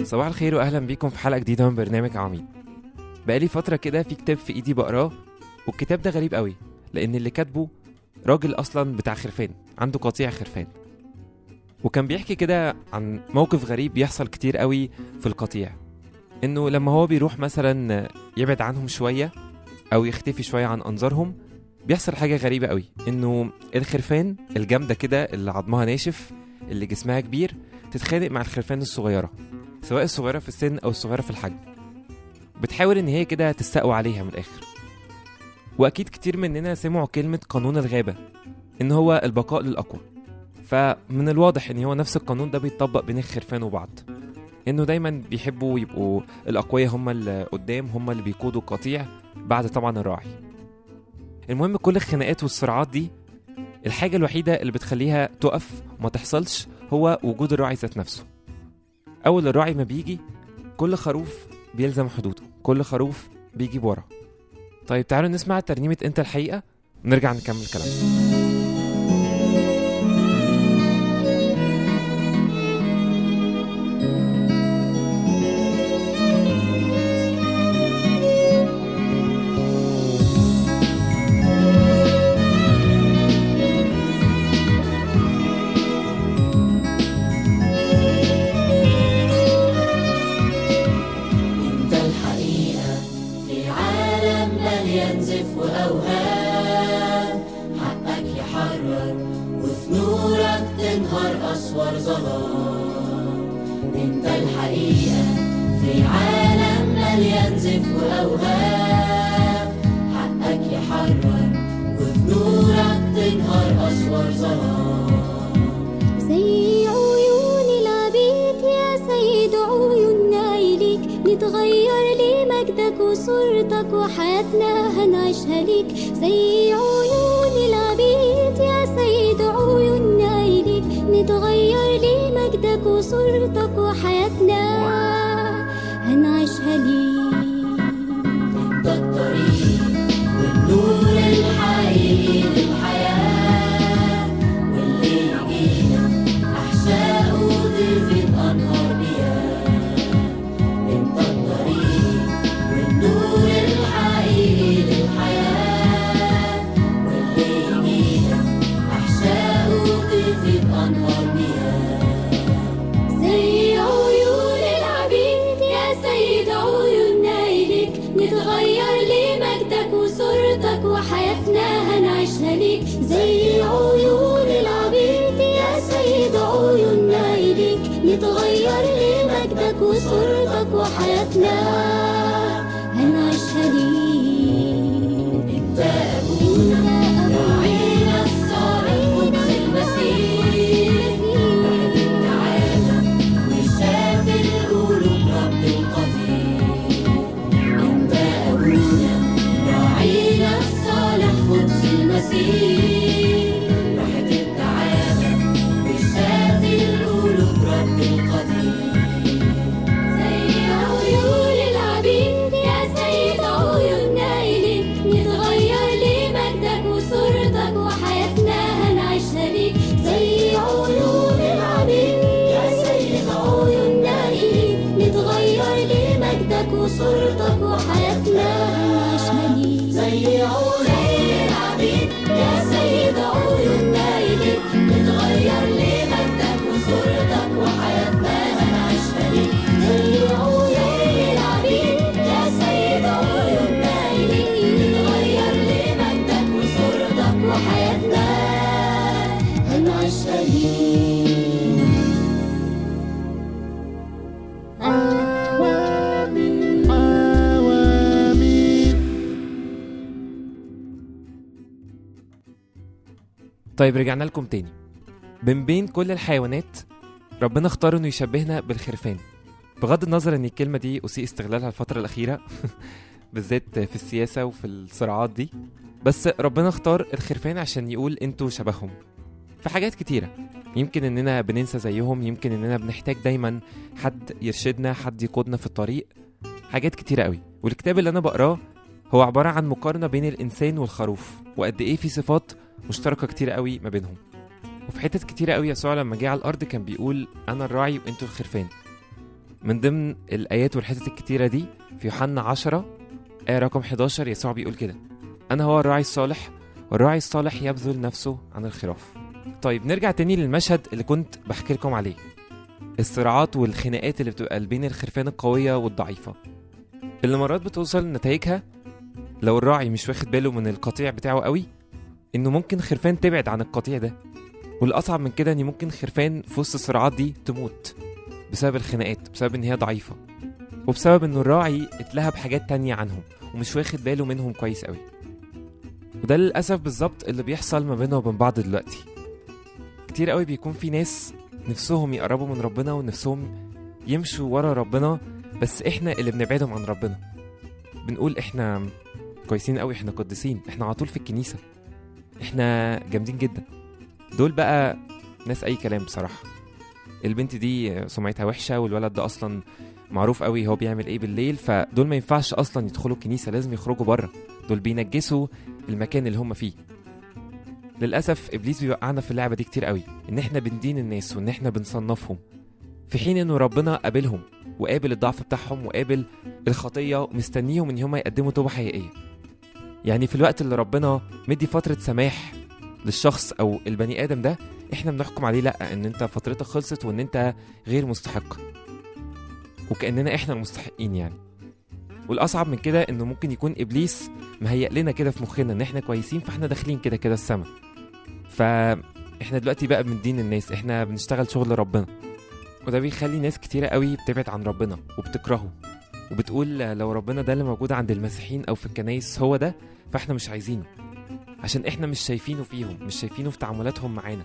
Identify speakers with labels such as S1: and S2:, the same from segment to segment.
S1: صباح الخير واهلا بيكم في حلقه جديده من برنامج عميد بقالي فتره كده في كتاب في ايدي بقراه والكتاب ده غريب قوي لان اللي كاتبه راجل اصلا بتاع خرفان عنده قطيع خرفان وكان بيحكي كده عن موقف غريب بيحصل كتير قوي في القطيع انه لما هو بيروح مثلا يبعد عنهم شويه او يختفي شويه عن انظارهم بيحصل حاجه غريبه قوي انه الخرفان الجامده كده اللي عظمها ناشف اللي جسمها كبير تتخانق مع الخرفان الصغيره سواء الصغيره في السن او الصغيره في الحجم بتحاول ان هي كده تستقوى عليها من الاخر واكيد كتير مننا سمعوا كلمه قانون الغابه ان هو البقاء للاقوى فمن الواضح ان هو نفس القانون ده بيتطبق بين الخرفان وبعض انه دايما بيحبوا يبقوا الاقوياء هم اللي قدام هم اللي بيقودوا القطيع بعد طبعا الراعي المهم كل الخناقات والصراعات دي الحاجة الوحيدة اللي بتخليها تقف وما تحصلش هو وجود الراعي ذات نفسه أول الراعي ما بيجي كل خروف بيلزم حدوده كل خروف بيجيب ورا طيب تعالوا نسمع ترنيمة انت الحقيقة ونرجع نكمل كلامنا
S2: انت الحقيقة في عالم مليان زف وأوهام حقك يحرر وفي نورك تنهار أسوار ظلام انت الحقيقة في عالم مليان زف وأوهام حقك يحرر وفي نورك تنهار أسوار ظلام
S3: زي عيون العبيد يا سيد عيوننا إليك نتغير لمجدك وصورتك وحياتنا هنعيشها ليك زي عيون العبيد يا سيد عيوننا إليك نتغير لمجدك وصورتك وحياتنا هنعيشها ليك
S2: انت الطريق والنور الحقيقي للحياة واللي يجينا أحشائه تفيض أنهار مياه انت الطريق والنور الحقيقي للحياة واللي يجينا أحشائه تفيض أنهار مياه
S3: زي عيون العبيد يا سيد عيوننا إليك نتغير لمجدك وصورتك وحياتنا هنعيشها ليك زي عيون العبيد يا سيد عيوننا إليك نتغير لمجدك وصورتك وحياتنا هنعيشها ليك
S2: انت أبونا راعينا الصالح قدس المسيح بعد التعالى وشاف القلوب رب القدير انت أبونا راعينا الصالح قدس المسيح راحة التعالى وشاف القلوب رب القدير
S3: زي عيون العبيد يا سيد عيوننا إليك نتغير لمجدك وصورتك وحياتنا هنعيشها ليك زي عيون العبيد يا سيد عيوننا إليك نتغير لمجدك وصورتك وحياتنا هنعيشها ليك
S2: زي عيون العبيد يا سيد عيوننا إليك نتغير لمجدك وصورتك وحياتنا هنعيشها ليك زي عيون العبيد يا سيد عيوننا إليك نتغير لمجدك وصورتك وحياتنا هنعيشها ليك
S1: طيب رجعنا لكم تاني من بين كل الحيوانات ربنا اختار انه يشبهنا بالخرفان بغض النظر ان الكلمة دي اسيء استغلالها الفترة الأخيرة بالذات في السياسة وفي الصراعات دي بس ربنا اختار الخرفان عشان يقول انتوا شبههم في حاجات كتيرة يمكن اننا بننسى زيهم يمكن اننا بنحتاج دايما حد يرشدنا حد يقودنا في الطريق حاجات كتيرة قوي والكتاب اللي انا بقراه هو عبارة عن مقارنة بين الإنسان والخروف وقد إيه في صفات مشتركة كتيرة قوي ما بينهم وفي حتت كتيرة قوي يسوع لما جه على الأرض كان بيقول أنا الراعي وأنتوا الخرفان من ضمن الآيات والحتت الكتيرة دي في يوحنا 10 آية رقم 11 يسوع بيقول كده أنا هو الراعي الصالح والراعي الصالح يبذل نفسه عن الخراف طيب نرجع تاني للمشهد اللي كنت بحكي لكم عليه الصراعات والخناقات اللي بتبقى بين الخرفان القوية والضعيفة اللي مرات بتوصل نتائجها لو الراعي مش واخد باله من القطيع بتاعه قوي انه ممكن خرفان تبعد عن القطيع ده والاصعب من كده ان ممكن خرفان في وسط الصراعات دي تموت بسبب الخناقات بسبب ان هي ضعيفه وبسبب انه الراعي اتلهى بحاجات تانية عنهم ومش واخد باله منهم كويس قوي وده للاسف بالظبط اللي بيحصل ما بيننا وبين بعض دلوقتي كتير قوي بيكون في ناس نفسهم يقربوا من ربنا ونفسهم يمشوا ورا ربنا بس احنا اللي بنبعدهم عن ربنا بنقول احنا كويسين قوي احنا قديسين احنا على طول في الكنيسه احنا جامدين جدا دول بقى ناس اي كلام بصراحه البنت دي سمعتها وحشه والولد ده اصلا معروف قوي هو بيعمل ايه بالليل فدول ما ينفعش اصلا يدخلوا الكنيسه لازم يخرجوا بره دول بينجسوا المكان اللي هم فيه للاسف ابليس بيوقعنا في اللعبه دي كتير قوي ان احنا بندين الناس وان احنا بنصنفهم في حين انه ربنا قابلهم وقابل الضعف بتاعهم وقابل الخطيه ومستنيهم ان هم يقدموا توبه حقيقيه يعني في الوقت اللي ربنا مدي فتره سماح للشخص او البني ادم ده احنا بنحكم عليه لا ان انت فترتك خلصت وان انت غير مستحق وكاننا احنا المستحقين يعني والاصعب من كده انه ممكن يكون ابليس مهيأ لنا كده في مخنا ان احنا كويسين فاحنا داخلين كده كده السما فاحنا دلوقتي بقى بندين الناس احنا بنشتغل شغل ربنا وده بيخلي ناس كتيرة قوي بتبعد عن ربنا وبتكرهه وبتقول لو ربنا ده اللي موجود عند المسيحيين او في الكنايس هو ده فاحنا مش عايزينه عشان احنا مش شايفينه فيهم مش شايفينه في تعاملاتهم معانا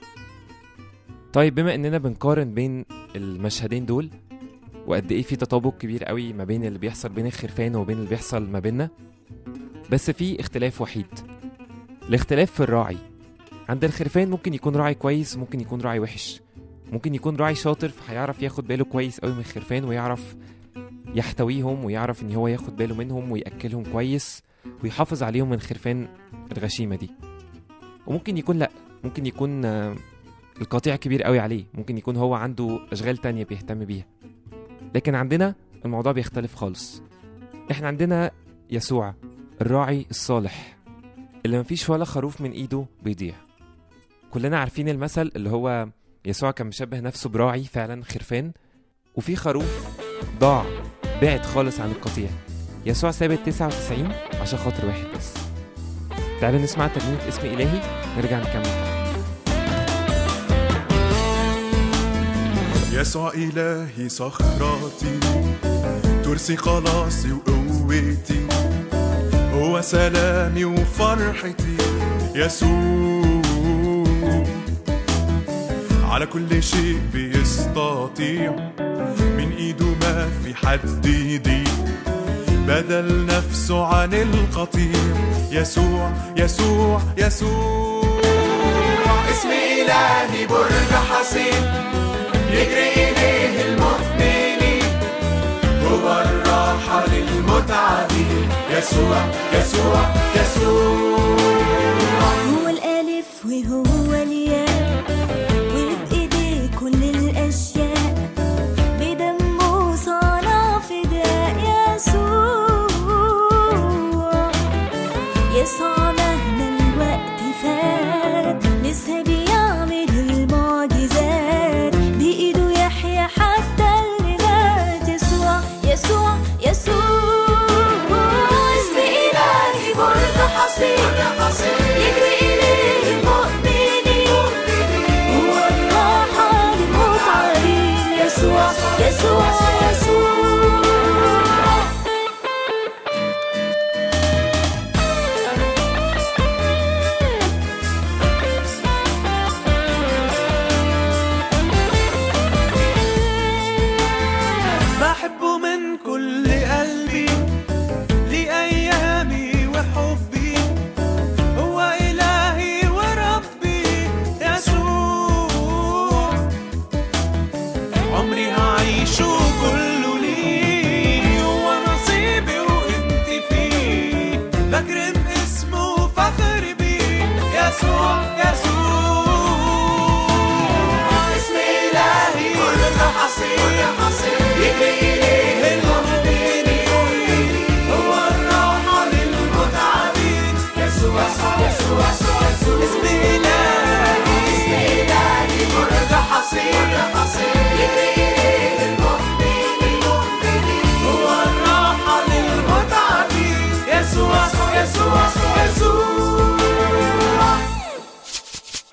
S1: طيب بما اننا بنقارن بين المشهدين دول وقد ايه في تطابق كبير قوي ما بين اللي بيحصل بين الخرفان وبين اللي بيحصل ما بيننا بس في اختلاف وحيد الاختلاف في الراعي عند الخرفان ممكن يكون راعي كويس وممكن يكون راعي وحش ممكن يكون راعي شاطر فهيعرف ياخد باله كويس قوي من الخرفان ويعرف يحتويهم ويعرف ان هو ياخد باله منهم وياكلهم كويس ويحافظ عليهم من الخرفان الغشيمه دي وممكن يكون لا ممكن يكون آه، القطيع كبير قوي عليه ممكن يكون هو عنده اشغال تانية بيهتم بيها لكن عندنا الموضوع بيختلف خالص احنا عندنا يسوع الراعي الصالح اللي مفيش ولا خروف من ايده بيضيع كلنا عارفين المثل اللي هو يسوع كان مشبه نفسه براعي فعلا خرفان وفي خروف ضاع بعد خالص عن القطيع يسوع ساب ال 99 عشان خاطر واحد بس تعالوا نسمع ترنيمة اسم إلهي نرجع نكمل كلام.
S4: يسوع إلهي صخرتي ترسي خلاصي وقوتي هو سلامي وفرحتي يسوع على كل شيء بيستطيع من ايده ما في حد يضيع بدل نفسه عن القطيع يسوع يسوع يسوع اسم إلهي برج حصين يجري إليه المؤمنين هو الراحة للمتعبين يسوع يسوع يسوع
S2: هو الألف وهو الياء وبإيديه كل الأشياء بدمه صنع فداء يسوع يسوع مهما الوقت فات لسه بيعمل المعجزات بإيده يحيى حتى اللي مات يسوع يسوع يسوع اسم إلهي برج حصين يجري إليه المؤمنين هو الراحة للمتعبين يسوع يسوع يسوع
S4: بحبه من كل قلبي لأيامي وحبي هو إلهي وربي يسوع عمري هعيشه كله ليه هو نصيبي وانت فيه بكرم اسمه فخر بيه يسوع يسوع اسم إلهي كل حصين يجري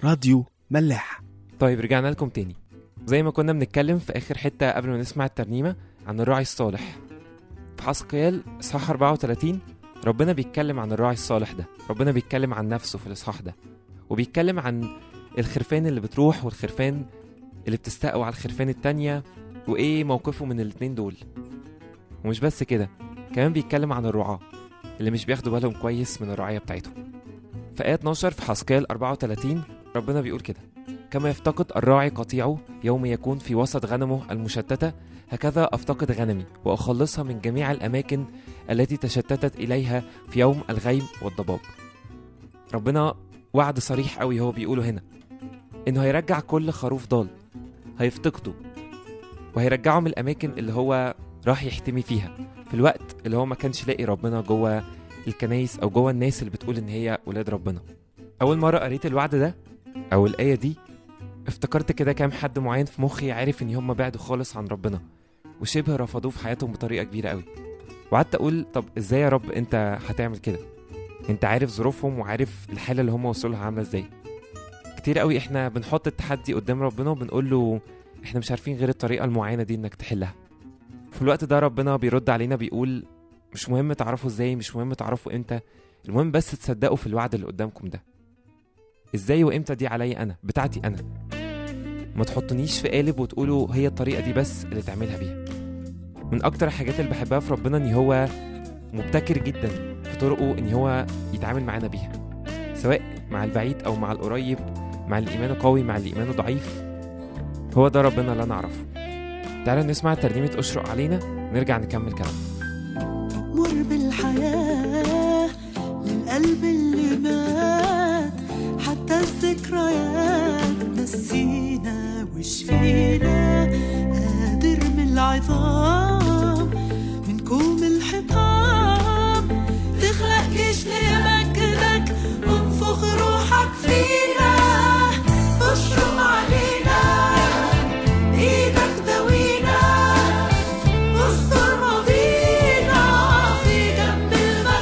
S5: راديو ملاح
S1: طيب رجعنا لكم تاني زي ما كنا بنتكلم في آخر حتة قبل ما نسمع الترنيمة عن الراعي الصالح في حسقيال إصحاح 34 ربنا بيتكلم عن الراعي الصالح ده ربنا بيتكلم عن نفسه في الإصحاح ده وبيتكلم عن الخرفان اللي بتروح والخرفان اللي بتستقوى على الخرفان التانية وإيه موقفه من الاتنين دول ومش بس كده كمان بيتكلم عن الرعاة اللي مش بياخدوا بالهم كويس من الرعاية بتاعتهم في آية 12 في حسقيال 34 ربنا بيقول كده كما يفتقد الراعي قطيعه يوم يكون في وسط غنمه المشتتة هكذا أفتقد غنمي وأخلصها من جميع الأماكن التي تشتتت إليها في يوم الغيم والضباب ربنا وعد صريح قوي هو بيقوله هنا إنه هيرجع كل خروف ضال هيفتقده وهيرجعه من الأماكن اللي هو راح يحتمي فيها في الوقت اللي هو ما كانش لاقي ربنا جوه الكنايس أو جوه الناس اللي بتقول إن هي ولاد ربنا أول مرة قريت الوعد ده أو الآية دي افتكرت كده كام حد معين في مخي عارف ان هم بعدوا خالص عن ربنا وشبه رفضوه في حياتهم بطريقه كبيره قوي وقعدت اقول طب ازاي يا رب انت هتعمل كده انت عارف ظروفهم وعارف الحاله اللي هم وصلوا لها عامله ازاي كتير قوي احنا بنحط التحدي قدام ربنا وبنقول له احنا مش عارفين غير الطريقه المعينه دي انك تحلها في الوقت ده ربنا بيرد علينا بيقول مش مهم تعرفوا ازاي مش مهم تعرفوا امتى المهم بس تصدقوا في الوعد اللي قدامكم ده ازاي وامتى دي عليا انا بتاعتي انا ما تحطنيش في قالب وتقولوا هي الطريقه دي بس اللي تعملها بيها من اكتر الحاجات اللي بحبها في ربنا ان هو مبتكر جدا في طرقه ان هو يتعامل معانا بيها سواء مع البعيد او مع القريب مع اللي ايمانه قوي مع اللي ايمانه ضعيف هو ده ربنا اللي انا اعرفه تعالوا نسمع ترنيمه اشرق علينا نرجع نكمل كلام
S6: مر بالحياة للقلب اللي مات حتى الذكريات نسينا وشفينا قادر من العظام من كوم الحطام تخلق جيش لمجدك وانفخ روحك فينا اشرق علينا ايدك دوينا استر ماضينا في جنب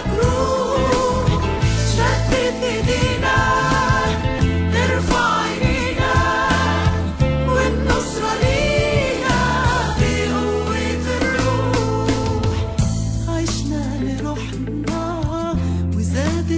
S6: المجروح شتت ايدينا نرفع عينينا والنصرة لينا بقوة الروح عشنا لروحنا وزاد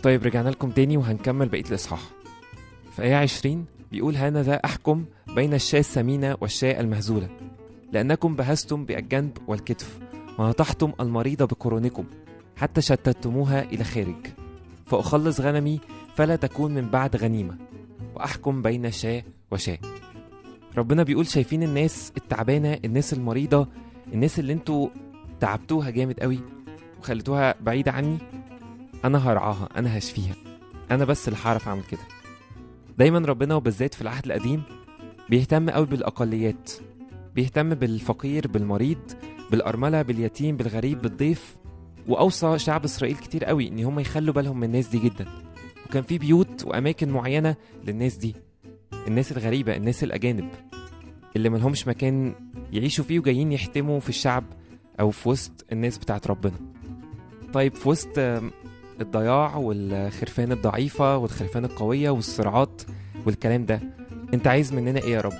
S1: طيب رجعنا لكم تاني وهنكمل بقية الإصحاح في آية 20 بيقول هانذا أحكم بين الشاة السمينة والشاة المهزولة لأنكم بهزتم بالجنب والكتف ونطحتم المريضة بقرونكم حتى شتتموها إلى خارج فأخلص غنمي فلا تكون من بعد غنيمة وأحكم بين شاة وشاة ربنا بيقول شايفين الناس التعبانة الناس المريضة الناس اللي انتوا تعبتوها جامد قوي وخليتوها بعيدة عني أنا هرعاها أنا هشفيها أنا بس اللي هعرف أعمل كده دايما ربنا وبالذات في العهد القديم بيهتم قوي بالأقليات بيهتم بالفقير بالمريض بالأرملة باليتيم بالغريب بالضيف وأوصى شعب إسرائيل كتير قوي إن هم يخلوا بالهم من الناس دي جدا وكان في بيوت وأماكن معينة للناس دي الناس الغريبة الناس الأجانب اللي ملهمش مكان يعيشوا فيه وجايين يحتموا في الشعب أو في وسط الناس بتاعت ربنا طيب في وسط آم، الضياع والخرفان الضعيفة والخرفان القوية والصراعات والكلام ده انت عايز مننا ايه يا رب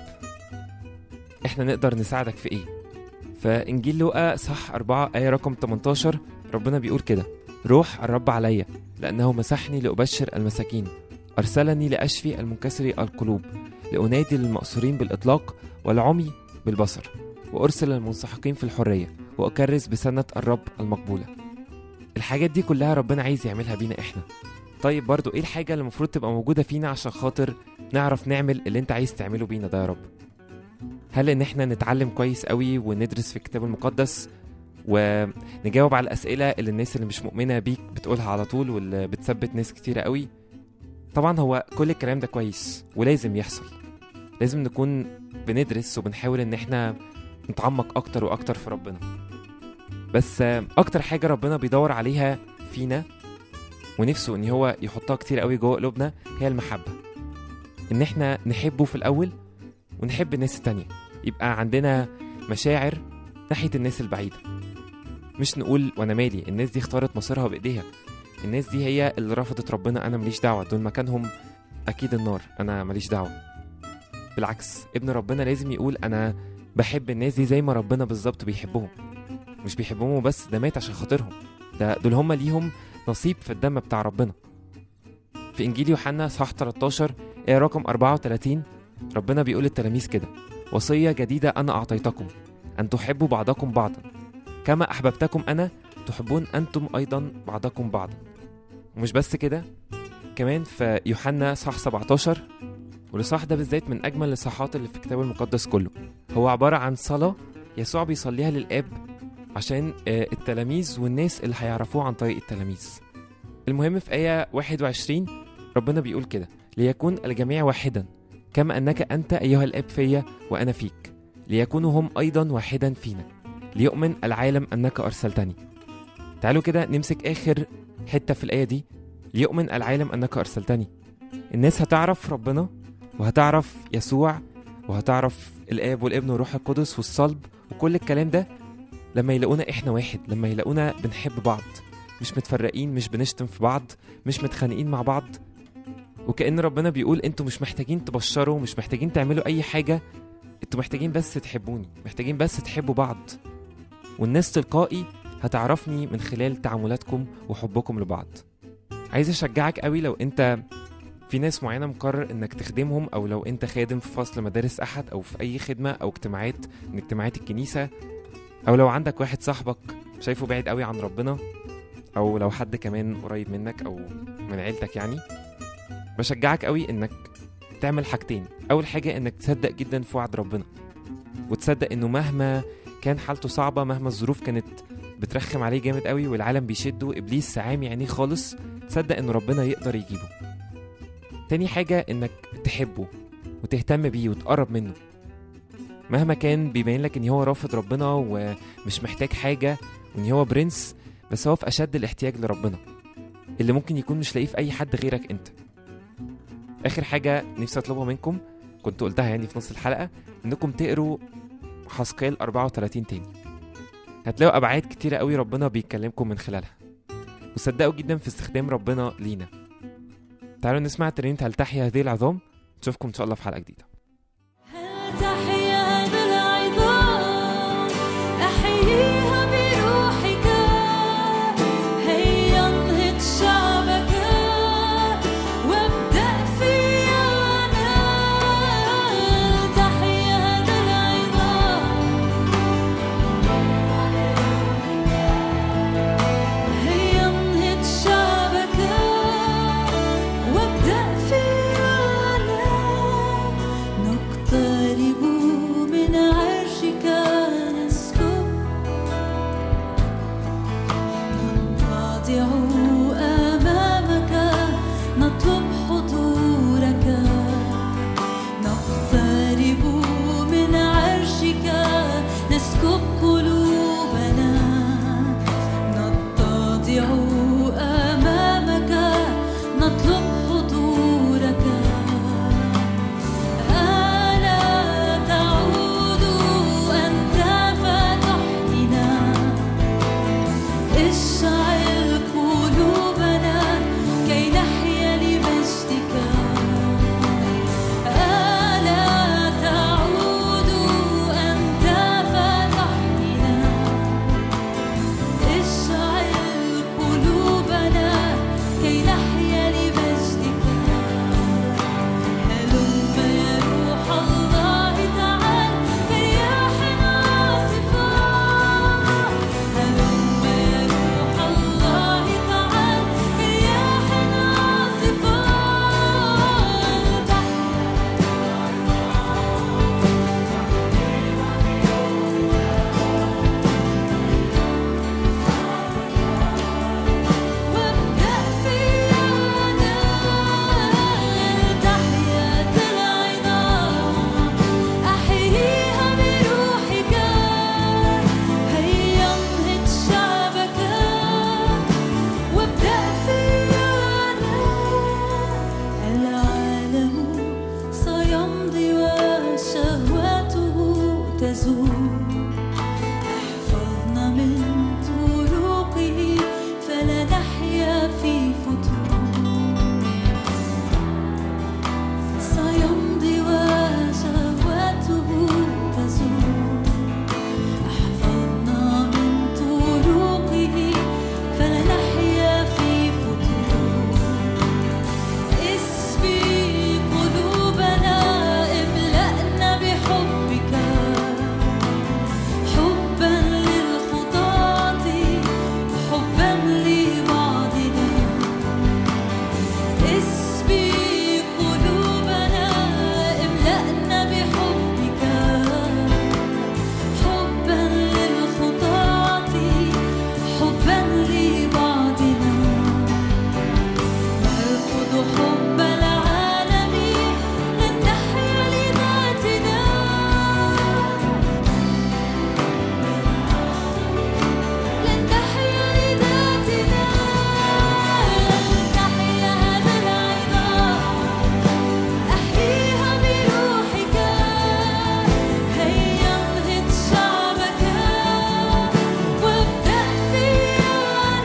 S1: احنا نقدر نساعدك في ايه فانجيل لوقا صح 4 آية رقم 18 ربنا بيقول كده روح الرب عليا لأنه مسحني لأبشر المساكين أرسلني لأشفي المنكسري القلوب لأنادي للمأسورين بالإطلاق والعمي بالبصر وأرسل المنسحقين في الحرية وأكرس بسنة الرب المقبولة الحاجات دي كلها ربنا عايز يعملها بينا احنا طيب برضو ايه الحاجة اللي المفروض تبقى موجودة فينا عشان خاطر نعرف نعمل اللي انت عايز تعمله بينا ده يا رب هل ان احنا نتعلم كويس قوي وندرس في الكتاب المقدس ونجاوب على الاسئلة اللي الناس اللي مش مؤمنة بيك بتقولها على طول واللي بتثبت ناس كتيرة قوي طبعا هو كل الكلام ده كويس ولازم يحصل لازم نكون بندرس وبنحاول ان احنا نتعمق اكتر واكتر في ربنا بس آه، اكتر حاجة ربنا بيدور عليها فينا ونفسه ان هو يحطها كتير قوي جوه قلوبنا هي المحبة ان احنا نحبه في الاول ونحب الناس التانية يبقى عندنا مشاعر ناحية الناس البعيدة مش نقول وانا مالي الناس دي اختارت مصيرها بايديها الناس دي هي اللي رفضت ربنا انا ماليش دعوة دول مكانهم اكيد النار انا ماليش دعوة بالعكس ابن ربنا لازم يقول انا بحب الناس دي زي ما ربنا بالظبط بيحبهم مش بيحبهم بس ده مات عشان خاطرهم ده دول هم ليهم نصيب في الدم بتاع ربنا في انجيل يوحنا صح 13 ايه رقم 34 ربنا بيقول للتلاميذ كده وصيه جديده انا اعطيتكم ان تحبوا بعضكم بعضا كما احببتكم انا تحبون انتم ايضا بعضكم بعضا ومش بس كده كمان في يوحنا صح 17 والاصحاح ده بالذات من اجمل الاصحاحات اللي في الكتاب المقدس كله هو عباره عن صلاه يسوع بيصليها للاب عشان آه، التلاميذ والناس اللي هيعرفوه عن طريق التلاميذ المهم في آية 21 ربنا بيقول كده ليكون الجميع واحدا كما أنك أنت أيها الآب فيا وأنا فيك ليكونوا هم أيضا واحدا فينا ليؤمن العالم أنك أرسلتني تعالوا كده نمسك آخر حتة في الآية دي ليؤمن العالم أنك أرسلتني الناس هتعرف ربنا وهتعرف يسوع وهتعرف الآب والابن والروح القدس والصلب وكل الكلام ده لما يلاقونا احنا واحد لما يلاقونا بنحب بعض مش متفرقين مش بنشتم في بعض مش متخانقين مع بعض وكأن ربنا بيقول انتوا مش محتاجين تبشروا مش محتاجين تعملوا اي حاجة انتوا محتاجين بس تحبوني محتاجين بس تحبوا بعض والناس تلقائي هتعرفني من خلال تعاملاتكم وحبكم لبعض عايز اشجعك قوي لو انت في ناس معينة مقرر انك تخدمهم او لو انت خادم في فصل مدارس احد او في اي خدمة او اجتماعات من اجتماعات الكنيسة او لو عندك واحد صاحبك شايفه بعيد قوي عن ربنا او لو حد كمان قريب منك او من عيلتك يعني بشجعك قوي انك تعمل حاجتين اول حاجه انك تصدق جدا في وعد ربنا وتصدق انه مهما كان حالته صعبه مهما الظروف كانت بترخم عليه جامد قوي والعالم بيشده ابليس سعامي عينيه خالص تصدق ان ربنا يقدر يجيبه تاني حاجه انك تحبه وتهتم بيه وتقرب منه مهما كان بيبين لك ان هو رافض ربنا ومش محتاج حاجه وان هو برنس بس هو في اشد الاحتياج لربنا اللي ممكن يكون مش لاقيه في اي حد غيرك انت اخر حاجه نفسي اطلبها منكم كنت قلتها يعني في نص الحلقه انكم تقروا حسقيل 34 تاني هتلاقوا ابعاد كتيره قوي ربنا بيكلمكم من خلالها وصدقوا جدا في استخدام ربنا لينا تعالوا نسمع ترنيمه هل تحيا هذه العظام نشوفكم ان شاء الله في حلقه جديده
S2: هل تحيا بالعظام أحييها بروحك هيا انهض شعبك ندعو أمامك نطلب حضورك ألا تعود أنت فتحتنا اشعل قلوبنا كي نحيا لمجدك ألا تعود أنت فتحتنا اشعل قلوبنا كي نحيا لمجدك هلم يا روح الله تعال كرياح عاصفة هلم يا روح الله تعال كرياح عاصفة وابدأ فينا تحيا العظام أحييها بروحك هيا انهض شعبك وابدأ فينا العالم سيمضي وشهواته تزول احفظنا من طرقه فلا نحيا في فتور سيمضي وشهواته تزول احفظنا من طرقه فلا نحيا في فتور اسبي قلوبنا املأنا بحبك حبا للخطاة حبا لبعضنا اسبي قلوبنا املأنا بحبك حبا للخطاة حبا لبعضنا نرفض حب العالم لن نحيا لذاتنا لن تحيا لذاتنا لن تحيا هذا العظام أحييها بروحك هيا انهض شعبك وابدأ فينا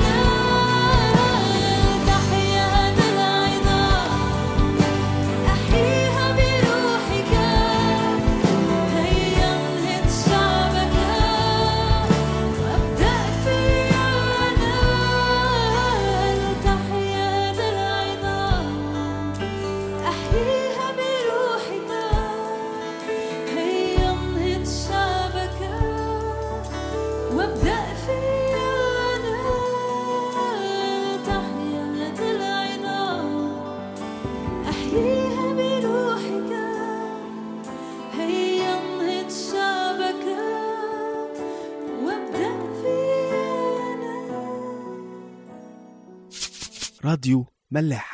S2: تحيا هذا العظام أحييها بروحك هيا انهض شعبك وابدأ فينا تحيا هذا العظام أحييها بروحك هيا انهض شعبك وابدأ فينا تحيا هذا العظام أحييها بروحك هيا انهض شعبك وابدأ فينا
S5: راديو ملاح